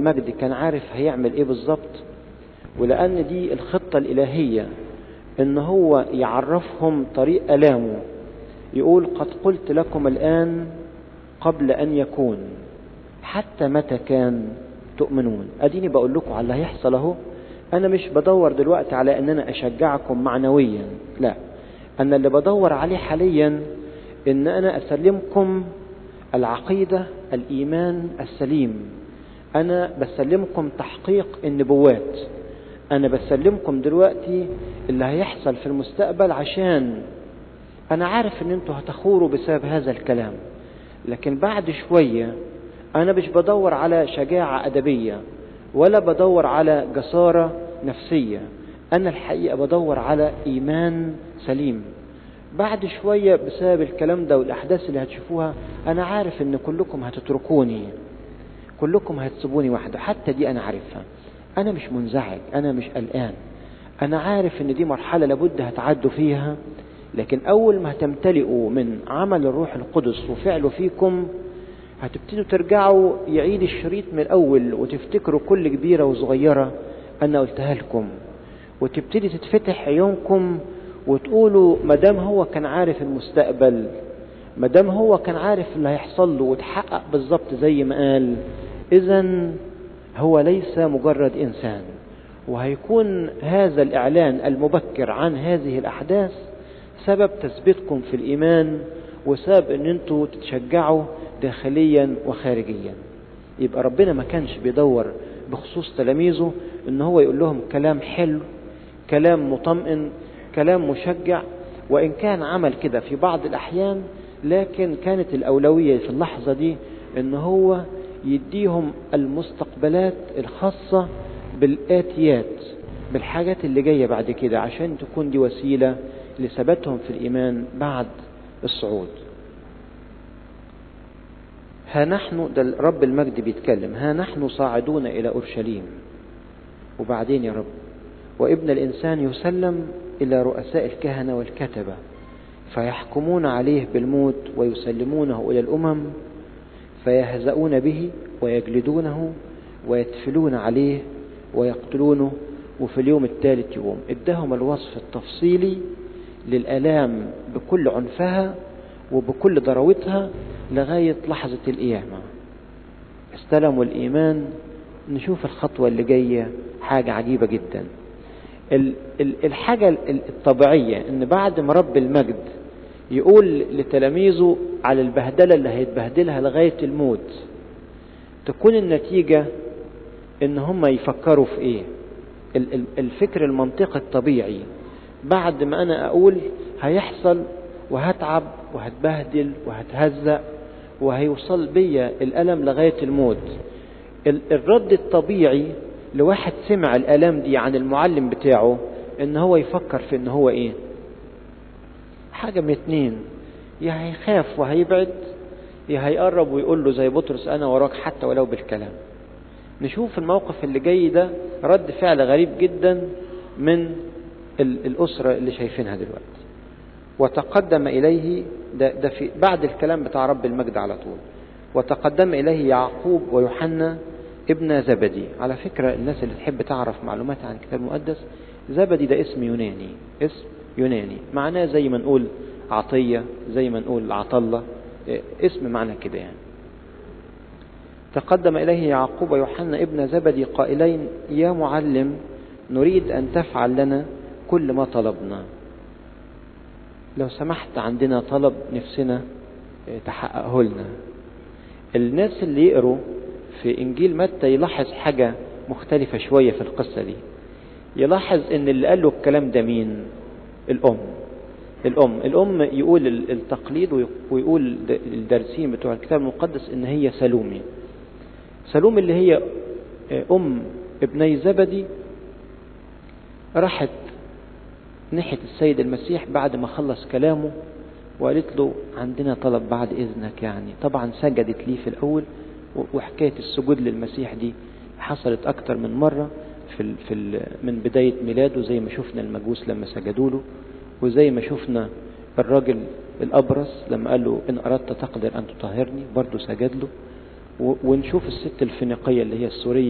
المجد كان عارف هيعمل ايه بالظبط ولأن دي الخطة الإلهية إن هو يعرفهم طريق ألامه يقول قد قلت لكم الآن قبل أن يكون حتى متى كان تؤمنون أديني بقول لكم على اللي هيحصل أهو أنا مش بدور دلوقتي على أن أنا أشجعكم معنويا لا أنا اللي بدور عليه حاليا أن أنا أسلمكم العقيدة الإيمان السليم أنا بسلمكم تحقيق النبوات أنا بسلمكم دلوقتي اللي هيحصل في المستقبل عشان أنا عارف إن أنتوا هتخوروا بسبب هذا الكلام لكن بعد شوية أنا مش بدور على شجاعة أدبية ولا بدور على جسارة نفسية أنا الحقيقة بدور على إيمان سليم بعد شوية بسبب الكلام ده والأحداث اللي هتشوفوها أنا عارف إن كلكم هتتركوني كلكم هتسيبوني وحده حتى دي أنا عارفها أنا مش منزعج أنا مش قلقان أنا عارف إن دي مرحلة لابد هتعدوا فيها لكن أول ما هتمتلئوا من عمل الروح القدس وفعله فيكم هتبتدوا ترجعوا يعيد الشريط من الأول وتفتكروا كل كبيرة وصغيرة أنا قلتها لكم وتبتدي تتفتح عيونكم وتقولوا مدام هو كان عارف المستقبل مدام هو كان عارف اللي هيحصل له وتحقق بالظبط زي ما قال إذا هو ليس مجرد إنسان وهيكون هذا الإعلان المبكر عن هذه الأحداث سبب تثبيتكم في الإيمان وسبب أن أنتوا تتشجعوا داخليا وخارجيا يبقى ربنا ما كانش بيدور بخصوص تلاميذه ان هو يقول لهم كلام حلو كلام مطمئن كلام مشجع وان كان عمل كده في بعض الاحيان لكن كانت الاولويه في اللحظه دي ان هو يديهم المستقبلات الخاصه بالاتيات بالحاجات اللي جايه بعد كده عشان تكون دي وسيله لثباتهم في الايمان بعد الصعود ها نحن ده رب المجد بيتكلم ها نحن صاعدون إلى أورشليم وبعدين يا رب وابن الإنسان يسلم إلى رؤساء الكهنة والكتبة فيحكمون عليه بالموت ويسلمونه إلى الأمم فيهزؤون به ويجلدونه ويتفلون عليه ويقتلونه وفي اليوم الثالث يوم ادهم الوصف التفصيلي للآلام بكل عنفها وبكل ضراوتها لغاية لحظة القيامة استلموا الإيمان نشوف الخطوة اللي جاية حاجة عجيبة جدا الحاجة الطبيعية ان بعد ما رب المجد يقول لتلاميذه على البهدلة اللي هيتبهدلها لغاية الموت تكون النتيجة ان هم يفكروا في ايه الفكر المنطقي الطبيعي بعد ما انا اقول هيحصل وهتعب وهتبهدل وهتهزأ وهيوصل بيا الألم لغاية الموت الرد الطبيعي لواحد سمع الألام دي عن المعلم بتاعه ان هو يفكر في ان هو ايه حاجة من اتنين يا هيخاف وهيبعد يا هيقرب ويقول له زي بطرس انا وراك حتى ولو بالكلام نشوف الموقف اللي جاي ده رد فعل غريب جدا من الأسرة اللي شايفينها دلوقتي وتقدم إليه ده, ده في بعد الكلام بتاع رب المجد على طول وتقدم إليه يعقوب ويوحنا ابن زبدي على فكرة الناس اللي تحب تعرف معلومات عن الكتاب المقدس زبدي ده اسم يوناني اسم يوناني معناه زي ما نقول عطية زي ما نقول عطلة اسم معنى كده يعني تقدم إليه يعقوب ويوحنا ابن زبدي قائلين يا معلم نريد أن تفعل لنا كل ما طلبنا لو سمحت عندنا طلب نفسنا تحققه لنا الناس اللي يقروا في إنجيل متى يلاحظ حاجة مختلفة شوية في القصة دي يلاحظ إن اللي قال له الكلام ده مين الأم الأم الأم يقول التقليد ويقول الدارسين بتوع الكتاب المقدس إن هي سلومي سلوم اللي هي أم ابني زبدي راحت ناحية السيد المسيح بعد ما خلص كلامه وقالت له عندنا طلب بعد إذنك يعني طبعا سجدت ليه في الأول وحكاية السجود للمسيح دي حصلت أكتر من مرة في ال في ال من بداية ميلاده زي ما شفنا المجوس لما سجدوا له وزي ما شفنا الراجل الأبرص لما قال له إن أردت تقدر أن تطهرني برضه سجد له ونشوف الست الفينيقية اللي هي السورية